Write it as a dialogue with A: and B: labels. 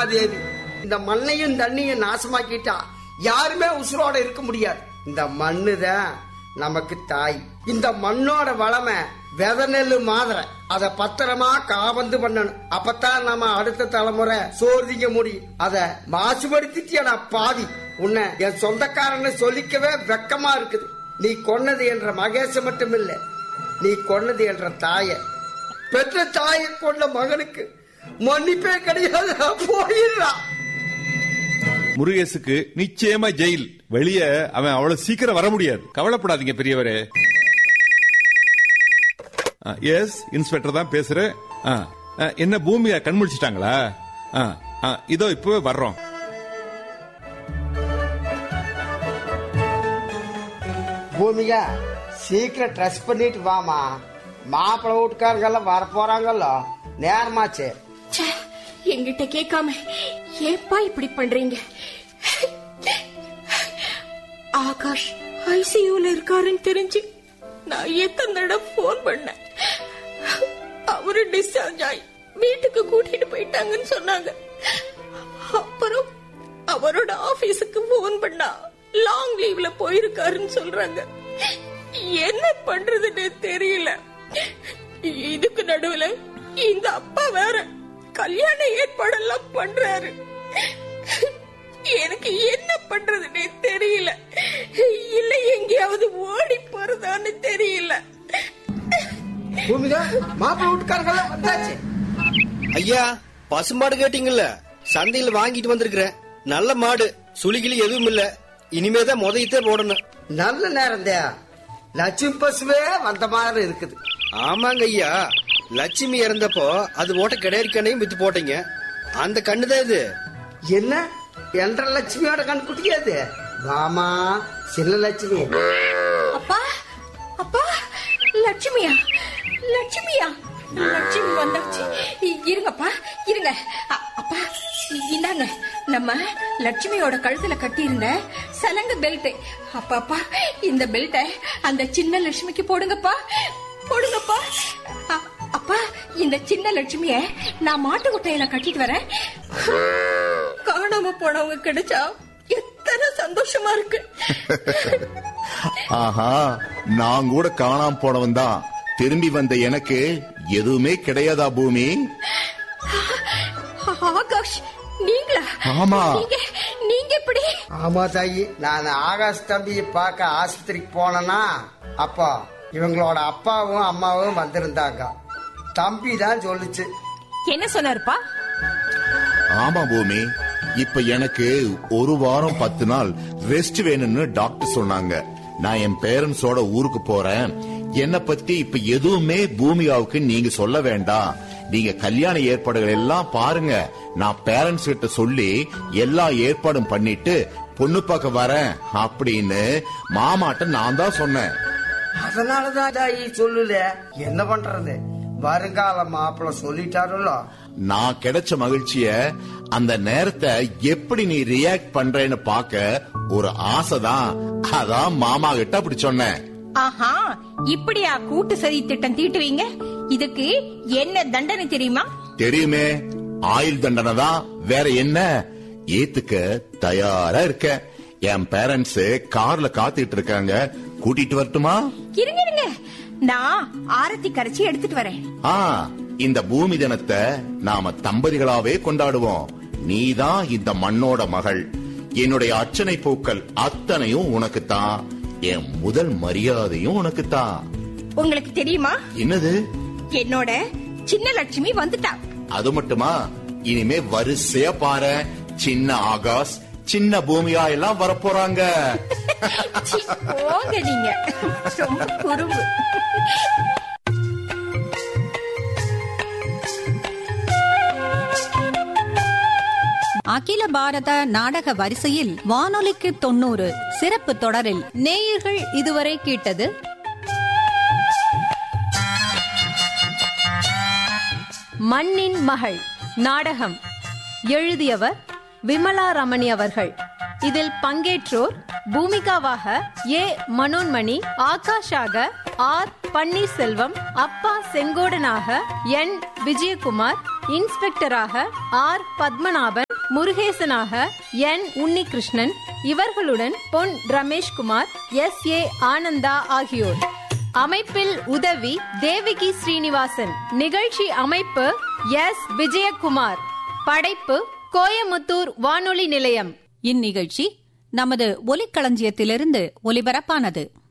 A: பூமாதேவி இந்த மண்ணையும் தண்ணியும் நாசமாக்கிட்டா யாருமே உசுரோட இருக்க முடியாது இந்த மண்ணுதான் நமக்கு தாய் இந்த மண்ணோட வளமை வித நெல்லு மாதிரி அத பத்திரமா காபந்து பண்ணணும் அப்பதான் நம்ம அடுத்த தலைமுறை சோர்திக்க முடியும் அத மாசுபடுத்திட்டியடா பாவி உன்னை என் சொந்தக்காரன்னு சொல்லிக்கவே வெக்கமா இருக்குது நீ கொன்னது என்ற மகேச மட்டும் இல்ல நீ கொன்னது என்ற தாய பெற்ற தாயை கொண்ட மகனுக்கு மன்னிப்பே கிடையாது போயிடுறா
B: முருகேசுக்கு நிச்சயமா ஜெயில் வெளிய அவன் அவ்வளவு சீக்கிரம் வர முடியாது கவலைப்படாதீங்க பெரியவரே எஸ் இன்ஸ்பெக்டர் தான் பேசுறேன் ஆ, ஆ, என்ன பூமியை கண்முழிச்சிட்டாங்களா ஆ, ஆ, இதோ இப்பவே வர்றோம்
A: பூமிகா சீக்கிரம் ட்ரெஸ் பண்ணிட்டு வாமா மாப்பிள்ளை வீட்டுக்காரங்கெல்லாம் வர போறாங்கல்ல நேரமாச்சு
C: ச்சே, என்கிட்ட கேட்காம ஏப்பா இப்படி பண்றீங்க ஆகாஷ் ஐசியூல இருக்காருன்னு தெரிஞ்சு நான் எத்தனை தடவை போன் பண்ணேன் அவரு டிஸ்சார்ஜ் ஆகி வீட்டுக்கு கூட்டிட்டு போயிட்டாங்கன்னு சொன்னாங்க அப்புறம் அவரோட ஆபீஸுக்கு போன் பண்ணா லாங் லீவ்ல போயிருக்காருன்னு சொல்றாங்க என்ன பண்றதுன்னு தெரியல இதுக்கு நடுவுல இந்த அப்பா வேற கல்யாண ஏற்பாடெல்லாம் பண்றாரு எனக்கு என்ன பண்றதுன்னே தெரியல இல்ல எங்கேயாவது ஓடி போறதான்னு தெரியல
A: பூமிகா மாப்பிள்ளை வீட்டுக்காரங்கெல்லாம் வந்தாச்சு
D: ஐயா பசுமாடு கேட்டீங்கல்ல சந்தையில வாங்கிட்டு வந்திருக்கிறேன் நல்ல மாடு சுளிகிளி எதுவும் இல்ல இனிமேதான் முதயத்தே போடணும்
A: நல்ல நேரம் லட்சுமி பசுவே வந்த மாதிரி இருக்குது
D: ஆமாங்க ஐயா லட்சுமி இறந்தப்போ அது போட்ட கிடையாதுக்கண்ணையும் வித்து போட்டீங்க அந்த கண்ணுதான் இது
A: என்ன என்ற லட்சுமியோட கண்குட்டியாது வாமா சின்ன லட்சுமி
C: அப்பா அப்பா லட்சுமியா லட்சுமியா லட்சுமி வந்தாச்சு இ- இருங்கப்பா இருங்க அ- அப்பா இ- இந்தாங்க நம்ம லட்சுமியோட கழுத்துல கட்டியிருந்த சலங்க பெல்ட் அப்பாப்பா இந்த பெல்ட்டை அந்த சின்ன லட்சுமிக்கு போடுங்கப்பா போடுங்கப்பா அ- அப்பா இந்த சின்ன லட்சுமிய நான் மாட்டு குட்டையில கட்டிட்டு வரேன் காணாம போனவங்க கிடைச்சா எத்தனை சந்தோஷமா இருக்கு
E: ஆஹா நான் கூட காணாம போனவன் தான் திரும்பி வந்த எனக்கு எதுவுமே கிடையாதா பூமி
C: ஆகாஷ் நீங்களா
E: ஆமா.
C: நீங்க நீங்க எப்படி
A: ஆமா தாயி நான் ஆகாஷ் தம்பியை பார்க்க ஆஸ்பத்திரிக்கு போனேன்னா அப்போ இவங்களோட அப்பாவும் அம்மாவும் வந்திருந்தாங்க தம்பி தான் சொல்லுச்சு
C: என்ன சொன்னாருப்பா
E: ஆமா பூமி இப்ப எனக்கு ஒரு வாரம் பத்து நாள் ரெஸ்ட் வேணும்னு டாக்டர் சொன்னாங்க நான் என் பேரண்ட்ஸோட ஊருக்கு போறேன் என்ன பத்தி இப்ப எதுவுமே பூமியாவுக்கு நீங்க சொல்ல வேண்டாம் நீங்க கல்யாண ஏற்பாடுகள் எல்லாம் பாருங்க நான் பேரண்ட்ஸ் கிட்ட சொல்லி எல்லா ஏற்பாடும் பண்ணிட்டு பொண்ணு பார்க்க வரேன் அப்படின்னு மாமாட்ட நான் தான் சொன்னேன்
A: அதனாலதான் தாயி சொல்லல என்ன பண்றது வருங்கால மாப்பிள்ள சொல்லிட்டாருல்ல
E: நான் கிடைச்ச மகிழ்ச்சிய அந்த நேரத்தை எப்படி நீ ரியாக்ட் பண்றேன்னு பார்க்க ஒரு ஆசைதான் அதான் மாமா கிட்ட அப்படி சொன்னேன்
C: ஆஹா இப்படியா கூட்டு சதி திட்டம் தீட்டுவீங்க இதுக்கு என்ன தண்டனை தெரியுமா
E: தெரியுமே ஆயுள் தண்டனை தான் வேற என்ன ஏத்துக்க தயாரா இருக்க என் பேரண்ட்ஸ் கார்ல காத்துட்டு இருக்காங்க கூட்டிட்டு வரட்டுமா
C: இருங்க இருங்க நான் ஆரத்தி கரைச்சி எடுத்துட்டு வரேன்
E: ஆ இந்த பூமி தினத்தை நாம தம்பதிகளாவே கொண்டாடுவோம் நீதான் இந்த மண்ணோட மகள் என்னுடைய அர்ச்சனை பூக்கள் அத்தனையும் உனக்குத்தான் என் முதல் மரியாதையும் உனக்குத்தான்
C: உங்களுக்கு தெரியுமா
E: என்னது
C: என்னோட சின்ன லட்சுமி வந்துட்டா
E: அது மட்டுமா இனிமே வரிசையா பாரு சின்ன ஆகாஷ் சின்ன பூமியா எல்லாம் வரப்போறாங்க
C: சீ, போங்க நீங்க ரொம்ப குறும்பு
F: அகில பாரத நாடக வரிசையில் வானொலிக்கு தொண்ணூறு சிறப்பு தொடரில் நேயர்கள் இதுவரை கேட்டது மண்ணின் மகள் நாடகம் எழுதியவர் விமலா ரமணி அவர்கள் இதில் பங்கேற்றோர் பூமிகாவாக ஏ மனோன்மணி ஆகாஷாக ஆர் பன்னீர்செல்வம் அப்பா செங்கோடனாக என் விஜயகுமார் இன்ஸ்பெக்டராக ஆர் பத்மநாபன் முருகேசனாக என் உன்னிகிருஷ்ணன் இவர்களுடன் பொன் ரமேஷ்குமார் எஸ் ஏ ஆனந்தா ஆகியோர் அமைப்பில் உதவி தேவிகி ஸ்ரீனிவாசன் நிகழ்ச்சி அமைப்பு எஸ் விஜயகுமார் படைப்பு கோயமுத்தூர் வானொலி நிலையம்
G: இந்நிகழ்ச்சி நமது ஒலிக்களஞ்சியத்திலிருந்து ஒலிபரப்பானது